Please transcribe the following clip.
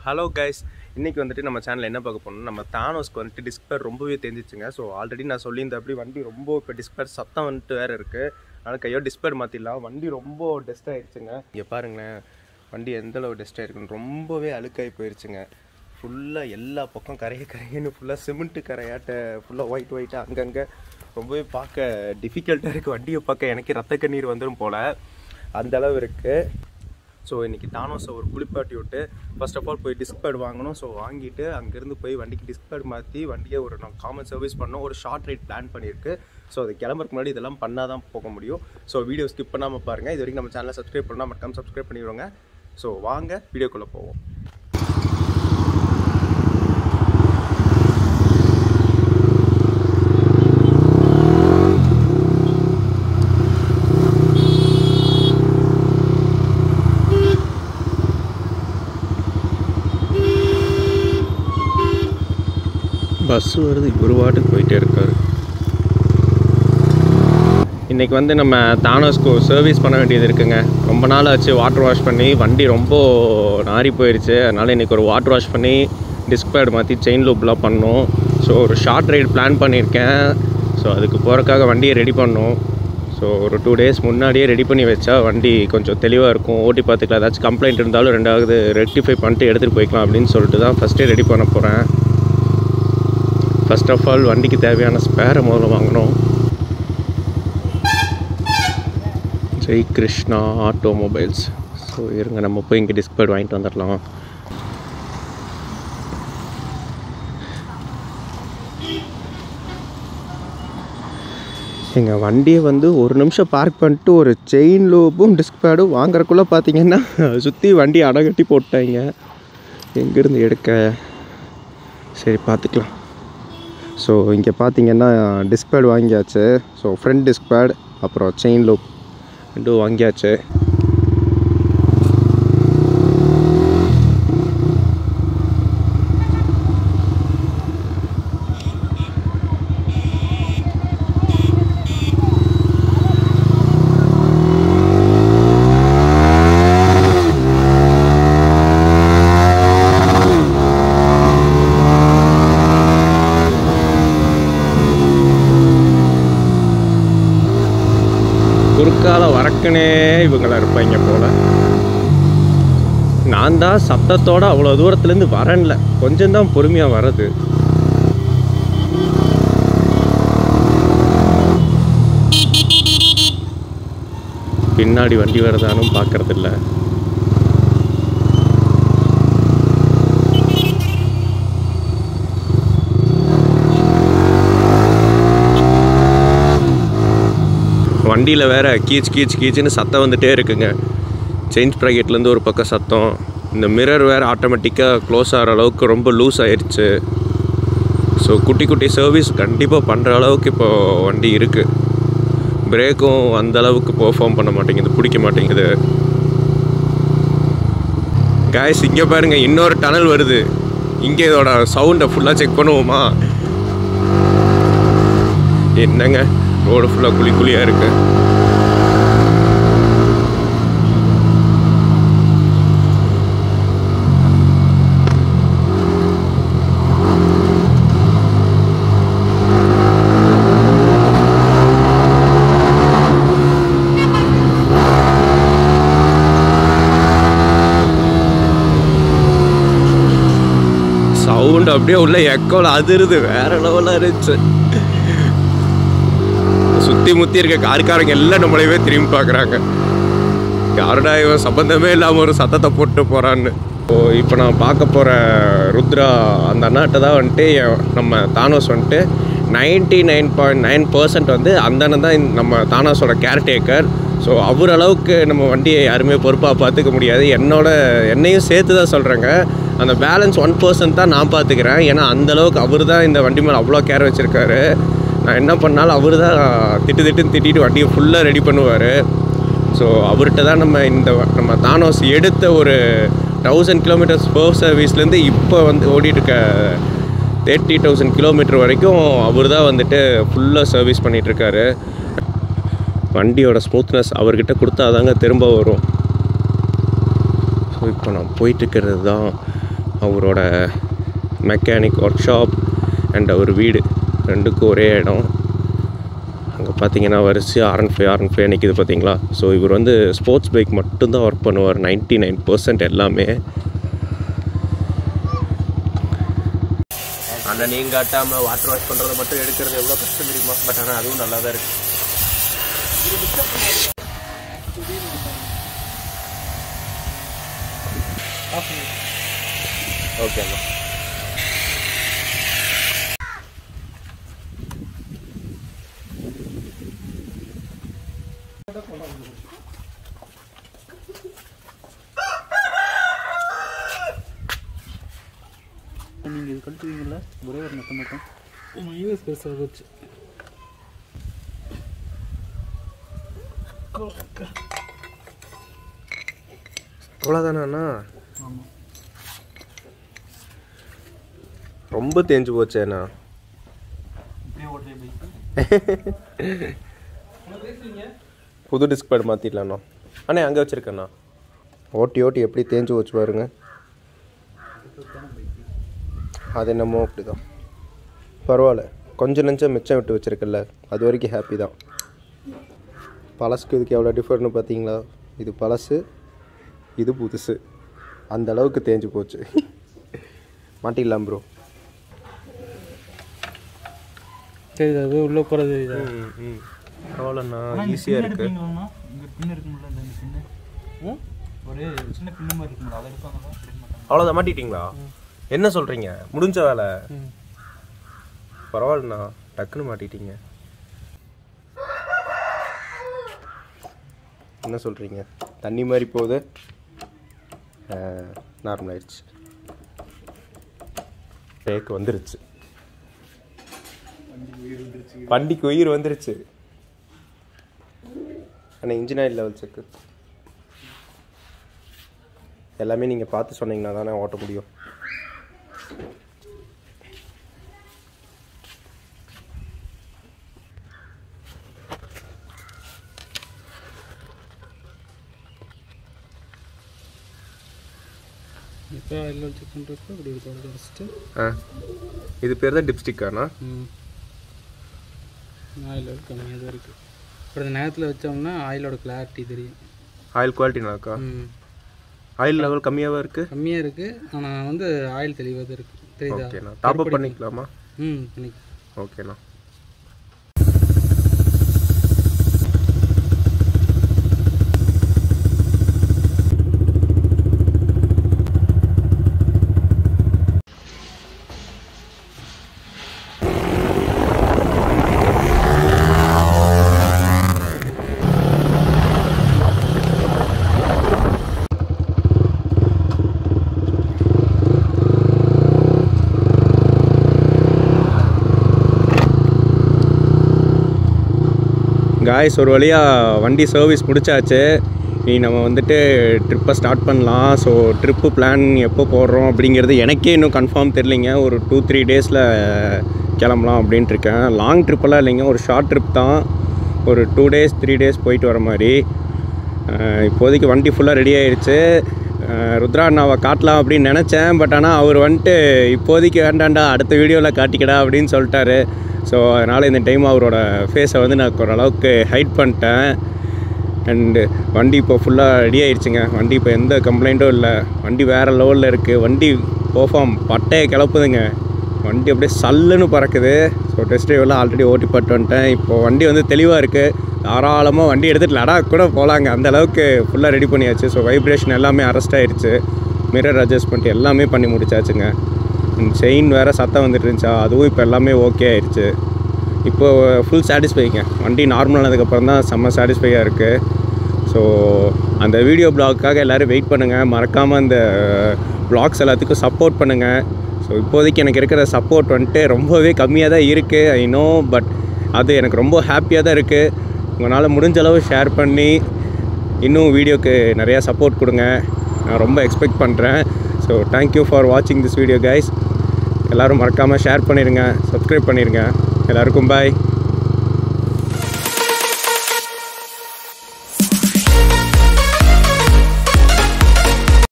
hello guys இன்றைக்கி வந்துட்டு நம்ம சேனலில் என்ன பார்க்க போனோம் நம்ம தானோஸ்க்கு வந்துட்டு டிஸ்பிளர் ரொம்பவே தெரிஞ்சிச்சுங்க ஸோ ஆல்ரெடி நான் சொல்லியிருந்த அப்படி வண்டி ரொம்ப இப்போ டிஸ்பிளர் சத்தம் வந்துட்டு வேறு இருக்குது அதனால் கையோ டிஸ்பிளர் மாற்றிடலாம் வண்டி ரொம்ப டெஸ்ட் ஆயிடுச்சுங்க இங்கே பாருங்களேன் வண்டி எந்த அளவு டெஸ்ட் ஆயிருக்குன்னு ரொம்பவே அழுக்காகி போயிருச்சுங்க ஃபுல்லாக எல்லா பக்கம் கரைய கரையன்னு ஃபுல்லாக சிமெண்ட்டு கரையாட்ட ஃபுல்லாக ஒயிட் ஒயிட்டாக அங்கங்கே ரொம்பவே பார்க்க டிஃபிகல்ட்டாக இருக்குது வண்டியை பார்க்க எனக்கு ரத்த கண்ணீர் வந்துடும் போல் அந்த அளவு இருக்குது ஸோ இன்றைக்கி டானோஸை ஒரு குளிப்பாட்டி விட்டு ஃபர்ஸ்ட் ஆஃப் ஆல் போய் டிஸ்க் பேட் வாங்கணும் ஸோ வாங்கிட்டு அங்கேருந்து போய் வண்டிக்கு டிஸ்க் பேட் மாற்றி வண்டியை ஒரு நான் காமன் சர்வீஸ் பண்ணோம் ஒரு ஷார்ட் ரைட் பிளான் பண்ணியிருக்கு ஸோ அது கிளம்புறதுக்கு முன்னாடி இதெல்லாம் பண்ணால் தான் போக முடியும் ஸோ வீடியோ ஸ்கிப் பண்ணாமல் பாருங்கள் இது வரைக்கும் நம்ம சேனலை சப்ஸ்கிரைப் பண்ணால் மட்டும் சப்ஸ்கிரைப் பண்ணிடுவோங்க ஸோ வாங்க வீடியோக்குள்ளே போவோம் பஸ் வருது ஒரு வாட்டுக்கு போயிட்டே இருக்காரு இன்றைக்கி வந்து நம்ம தானோஸ்க்கு சர்வீஸ் பண்ண வேண்டியது இருக்குங்க ரொம்ப நாள் ஆச்சு வாட்டர் வாஷ் பண்ணி வண்டி ரொம்ப நாறி போயிடுச்சு அதனால் இன்றைக்கி ஒரு வாட்டர் வாஷ் பண்ணி டிஸ்க் பேட் மாற்றி செயின் லூப்லாம் பண்ணோம் ஸோ ஒரு ஷார்ட் ரைடு பிளான் பண்ணியிருக்கேன் ஸோ அதுக்கு போகிறக்காக வண்டியை ரெடி பண்ணோம் ஸோ ஒரு டூ டேஸ் முன்னாடியே ரெடி பண்ணி வச்சா வண்டி கொஞ்சம் தெளிவாக இருக்கும் ஓட்டி பார்த்துக்கலாம் ஏதாச்சும் கம்ப்ளைண்ட் இருந்தாலும் ரெண்டாவது ரெக்டிஃபை பண்ணிட்டு எடுத்துகிட்டு போய்க்கலாம் அப்படின்னு சொல்லிட்டு தான் ஃபஸ்ட்டே ரெடி பண்ண போகிறேன் ஃபர்ஸ்ட் ஆஃப் ஆல் வண்டிக்கு தேவையான ஸ்பேரை முதல்ல வாங்கணும் ஜெய் கிருஷ்ணா ஆட்டோமொபைல்ஸ் ஸோ இருங்க நம்ம போய் இங்கே டிஸ்க் பேட் வாங்கிட்டு வந்துடலாம் எங்கள் வண்டியை வந்து ஒரு நிமிஷம் பார்க் பண்ணிட்டு ஒரு செயின் லூப்பும் டிஸ்க் பேடும் வாங்குறக்குள்ளே பார்த்தீங்கன்னா சுற்றி வண்டி அடகட்டி போட்டாங்க எங்கேருந்து எடுக்க சரி பார்த்துக்கலாம் ஸோ இங்கே பார்த்தீங்கன்னா டிஸ்க் பேட் வாங்கியாச்சு ஸோ ஃப்ரண்ட் டிஸ்க் பேட் அப்புறம் செயின் லூப் ரெண்டும் வாங்கியாச்சு குறுக்கால வரக்குனே இவங்கள இருப்பாங்க போல நான் தான் சத்தத்தோட அவ்வளோ தூரத்துலேருந்து வரேன்ல கொஞ்சம் தான் பொறுமையாக வர்றது பின்னாடி வண்டி வருதானும் பார்க்கறதில்ல வண்டியில் வேற கீச் கீச் கீச்சுன்னு சத்தம் வந்துட்டே இருக்குங்க செயின்ஸ் ப்ராக்கெட்லேருந்து ஒரு பக்கம் சத்தம் இந்த மிரர் வேறு ஆட்டோமேட்டிக்காக க்ளோஸ் ஆகிற அளவுக்கு ரொம்ப லூஸ் ஆயிடுச்சு ஸோ குட்டி குட்டி சர்வீஸ் கண்டிப்பாக பண்ணுற அளவுக்கு இப்போது வண்டி இருக்குது பிரேக்கும் அந்த அளவுக்கு பெர்ஃபார்ம் பண்ண மாட்டேங்குது பிடிக்க மாட்டேங்குது காய்ஸ் இங்கே பாருங்கள் இன்னொரு டனல் வருது இங்கே இதோட சவுண்டை ஃபுல்லாக செக் பண்ணுவோமா என்னங்க ரோடு ஃபுல்லாக குழி குழியாக இருக்கு சவுண்ட் அப்படியே உள்ள எக்கோல அதிருது வேற லெவலாக இருந்துச்சு சுற்றி முற்றி இருக்க காருக்காரங்க எல்லாம் நம்மளையவே திரும்பி பார்க்குறாங்க யாருடா இவன் சம்மந்தமே இல்லாமல் ஒரு சத்தத்தை போட்டு போகிறான்னு ஓ இப்போ நான் பார்க்க போகிற ருத்ரா அந்த அண்ணாட்ட தான் வந்துட்டு என் நம்ம தானோஸ் வந்துட்டு ninety nine point nine percent வந்து அந்த அண்ணன் தான் இந்த- நம்ம தானோஸோட கேர்டேக்கர் ஸோ அவர் அளவுக்கு நம்ம வண்டியை யாருமே பொறுப்பாக பார்த்துக்க முடியாது என்னோட என்னையும் சேர்த்து தான் சொல்கிறேங்க அந்த பேலன்ஸ் ஒன் பர்சன்ட் தான் நான் பார்த்துக்கிறேன் ஏன்னா அந்த அளவுக்கு அவர் தான் இந்த வண்டி மேலே அவ்வளோ கேர் வச்சுருக்காரு நான் என்ன பண்ணாலும் அவர் தான் திட்டு திட்டுன்னு திட்டிட்டு வண்டியை ஃபுல்லாக ரெடி பண்ணுவார் ஸோ அவர்கிட்ட தான் நம்ம இந்த வ- நம்ம தானோஸ் எடுத்த ஒரு தௌசண்ட் கிலோமீட்டர்ஸ் பர் சர்வீஸ்லேருந்து இப்போ வந்து ஓடிட்டு இருக்க தேர்ட்டி தௌசண்ட் கிலோமீட்டர் வரைக்கும் அவர் தான் வந்துட்டு ஃபுல்லாக சர்வீஸ் பண்ணிகிட்ருக்காரு வண்டியோட ஸ்மூத்னஸ் அவர்கிட்ட கொடுத்தா தாங்க திரும்ப வரும் ஸோ இப்போ நான் போயிட்டுருக்கிறது தான் அவரோட மெக்கானிக் ஒர்க் ஷாப் அண்ட் அவர் வீடு ரெண்டுக்கும் ஒரே இடம் அங்கே பார்த்தீங்கன்னா வரிசையாக ஆர்என் ஃபைவ் ஆர்என் ஃபைவ் நிற்கிது பார்த்தீங்களா ஸோ இவர் வந்து ஸ்போர்ட்ஸ் பைக் மட்டும்தான் ஒர்க் பண்ணுவார் 99% நைன் பர்சன்ட் எல்லாமே ஆனால் நீங்கள் காட்டாமல் வாட்டர் வாஷ் பண்ணுறதை மட்டும் எடுக்கிறது எவ்வளோ கஷ்டம் தெரியுமா பட் ஆனால் அதுவும் நல்லா தான் இருக்குது ஓகேண்ணா நீங்கள் இது கழட்டுவீங்களா ஒரே ஒரு நட்டம் மட்டும் யூஎஸ் பெருசாக போச்சு அவ்வளோதானா ஆமாம் ரொம்ப தேஞ்சு போச்சேண்ணா இப்படியே ஓட்டுற பைக்கு புது டிஸ்க் பேட் மாற்றிடலாண்ணா அண்ணே அங்கே வச்சுருக்கேண்ணா ஓட்டி ஓட்டி எப்படி தேஞ்சு போச்சு பாருங்க அது என்னமோ அப்படி தான் பரவாயில்ல கொஞ்சம் நெஞ்சம் மிச்சம் விட்டு வச்சுருக்கல அது வரைக்கும் ஹாப்பி தான் பழசுக்கு இதுக்கு எவ்வளோ டிஃபர்னு பார்த்தீங்களா இது பழசு இது புதுசு அந்த அளவுக்கு தேஞ்சு போச்சு மாட்டிடலாம் ப்ரோ சரி அது உள்ளே போகிறது ம் ம் பரவாயில்லண்ணா ஈஸியாக இருக்குது இங்கே பின் இருக்குங்களா இந்த பின்னு ஒரே சின்ன பின்னு மாதிரி இருக்குங்களா அதை எடுப்பாங்களா எடுக்க மாட்டாங்க அவ்வளோதான் மாட்டிட்டீங்களா என்ன சொல்கிறீங்க முடிஞ்ச வேலை ம் பரவாயில்லண்ணா டக்குன்னு மாட்டிட்டீங்க என்ன சொல்கிறீங்க தண்ணி மாதிரி போகுது நார்மல் ஆயிடுச்சு பிரேக் வந்துருச்சு வண்டிக்கு உயிர் வந்துருச்சு ஆனால் இன்ஜின் ஆயில் லெவல் செக்கு எல்லாமே நீங்கள் பார்த்து சொன்னீங்கன்னா தானே ஓட்ட முடியும் இப்போ எல்லாம் செக் பண்ணுறப்ப இப்படி இருக்கும் ஜஸ்ட்டு ஆ இது பேர் தான் டிப்ஸ்டிக்காண்ணா ம் ஆயில் கம்மியாக தான் இருக்குது அப்புறம் இந்த நேரத்தில் வச்சோம்னா ஆயிலோட கிளாரிட்டி தெரியும் ஆயில் குவாலிட்டி நல்லாக்கா ம் ஆயில் லெவல் கம்மியாகவே இருக்குது கம்மியாக இருக்குது ஆனால் வந்து ஆயில் தெளிவாக தான் இருக்குது தெரியுதா ஓகேண்ணா டாப் அப் பண்ணிக்கலாமா ம் பண்ணிக்க ஓகேண்ணா காய்ஸ் ஒரு வழியாக வண்டி சர்வீஸ் முடிச்சாச்சு நீ நம்ம வந்துட்டு ட்ரிப்பை ஸ்டார்ட் பண்ணலாம் ஸோ ட்ரிப்பு பிளான் எப்போ போடுறோம் அப்படிங்கிறது எனக்கே இன்னும் கன்ஃபார்ம் தெரிலிங்க ஒரு டூ த்ரீ டேஸில் கிளம்பலாம் அப்படின்ட்டு இருக்கேன் லாங் ட்ரிப்பெல்லாம் இல்லைங்க ஒரு ஷார்ட் ட்ரிப் தான் ஒரு டூ டேஸ் த்ரீ டேஸ் போயிட்டு வர மாதிரி அஹ் இப்போதைக்கு வண்டி ஃபுல்லாக ரெடி ஆயிடுச்சு அஹ் ருத்ரா அண்ணாவை காட்டலாம் அப்படின்னு நினச்சேன் பட் ஆனால் அவர் வந்துட்டு இப்போதைக்கு வேண்டாண்டா அடுத்த வீடியோவில் காட்டிக்கடா அப்படின்னு சொல்லிட்டாரு ஸோ அதனால் இந்த டைம் அவரோட ஃபேஸை வந்து நான் ஓரளவுக்கு ஹைட் பண்ணிட்டேன் அண்டு வண்டி இப்போ ஃபுல்லாக ரெடி ஆயிடுச்சுங்க வண்டி இப்போ எந்த கம்ப்ளைண்ட்டும் இல்லை வண்டி வேறு லெவலில் இருக்குது வண்டி பெர்ஃபார்ம் பட்டையை கிளப்புதுங்க வண்டி அப்படியே சல்லுன்னு பறக்குது ஸோ டெஸ்ட் ட்ரைவெல்லாம் ஆல்ரெடி ஓட்டி பட்டு வந்துட்டேன் இப்போ வண்டி வந்து தெளிவாக இருக்குது தாராளமாக வண்டி எடுத்துகிட்டு லடாக் கூட போகலாங்க அந்த அளவுக்கு ஃபுல்லாக ரெடி பண்ணியாச்சு ஸோ வைப்ரேஷன் எல்லாமே அரெஸ்ட் ஆயிடுச்சு மிரர் அட்ஜஸ்ட்மெண்ட் எல்லாமே பண்ணி முடிச்சாச்சுங்க செயின் வேறு சத்தம் வந்துட்டு இருந்துச்சா அதுவும் இப்போ எல்லாமே ஓகே ஆயிடுச்சு இப்போ ஃபுல் சாட்டிஸ்ஃபைங்க வண்டி நார்மல் ஆனதுக்கப்புறம் தான் செம்ம சாட்டிஸ்ஃபையாக இருக்குது ஸோ அந்த வீடியோ பிளாக்காக எல்லோரும் வெயிட் பண்ணுங்கள் மறக்காமல் அந்த பிளாக்ஸ் எல்லாத்துக்கும் சப்போர்ட் பண்ணுங்கள் ஸோ இப்போதைக்கு எனக்கு இருக்கிற சப்போர்ட் வந்துட்டு ரொம்பவே கம்மியாக தான் இருக்குது ஐ நோ பட் அது எனக்கு ரொம்ப ஹாப்பியாக தான் இருக்குது உங்களால் முடிஞ்ச அளவு ஷேர் பண்ணி இன்னும் வீடியோக்கு நிறையா சப்போர்ட் கொடுங்க நான் ரொம்ப எக்ஸ்பெக்ட் பண்ணுறேன் ஸோ தேங்க்யூ ஃபார் வாட்சிங் திஸ் வீடியோ கைஸ் எல்லோரும் மறக்காமல் ஷேர் பண்ணிடுங்க சப்ஸ்கிரைப் பண்ணிடுங்க எல்லாருக்கும் பாய்